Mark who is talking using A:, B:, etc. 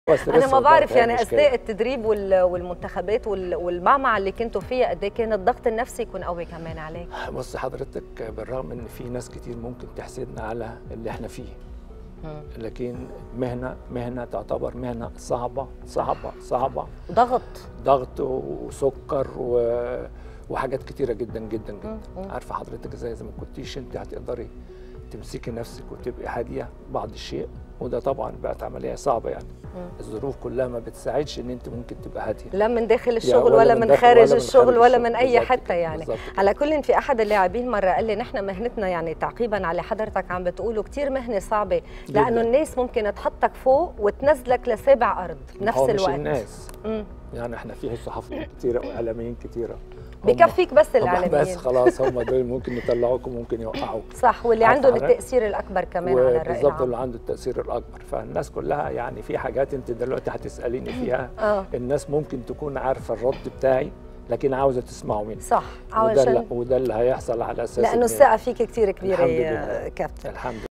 A: بس
B: انا
A: لسه
B: ما بعرف
A: قدامك
B: يعني
A: هي
B: اثناء
A: مشكلة.
B: التدريب وال- والمنتخبات وال- والمعمعة اللي كنتوا فيها قد إيه كان الضغط النفسي يكون قوي كمان عليك
A: بص حضرتك بالرغم ان في ناس كتير ممكن تحسدنا على اللي احنا فيه
B: مم.
A: لكن مهنه مهنه تعتبر مهنه صعبه صعبه صعبه
B: ضغط
A: ضغط وسكر و... وحاجات كتيره جدا جدا جدا
B: مم. مم.
A: عارفه حضرتك ازاي اذا ما كنتيش انت هتقدري تمسكي نفسك وتبقي هاديه بعض الشيء وده طبعا بقت عمليه صعبه يعني
B: مم.
A: الظروف كلها ما بتساعدش ان انت ممكن تبقى هاديه
B: لا من داخل
A: يا
B: الشغل ولا, من
A: داخل
B: خارج
A: ولا من
B: الشغل
A: خارج
B: ولا
A: الشغل.
B: من اي
A: بالظبط
B: حته
A: كده،
B: يعني
A: بالظبط كده.
B: على كل في احد اللاعبين مره قال لي نحن مهنتنا يعني تعقيبا على حضرتك عم بتقولوا كتير مهنه صعبه لانه
A: جداً.
B: الناس ممكن تحطك فوق وتنزلك لسابع ارض بنفس
A: هو مش
B: الوقت
A: الناس
B: مم.
A: يعني احنا فيه صحفيين كتيره واعلاميين كتيره هم-
B: بكفيك بس
A: هم
B: الاعلاميين
A: بس خلاص هم دول ممكن يطلعوك وممكن يوقعوك
B: صح واللي
A: عارفة
B: عندهم
A: حضرتك؟
B: التاثير الاكبر كمان على الراي
A: بالظبط
B: العام
A: اللي عنده التاثير الاكبر فالناس كلها يعني في حاجات انت دلوقتي هتساليني فيها
B: اه
A: الناس ممكن تكون عارفه الرد بتاعي لكن عاوزه تسمعه مني
B: صح
A: وده اللي,
B: علشان
A: وده اللي هيحصل على اساس
B: لانه
A: إن-
B: الثقه فيك كتير كبيره
A: الحمد
B: يا
A: لله.
B: كابتن
A: الحمد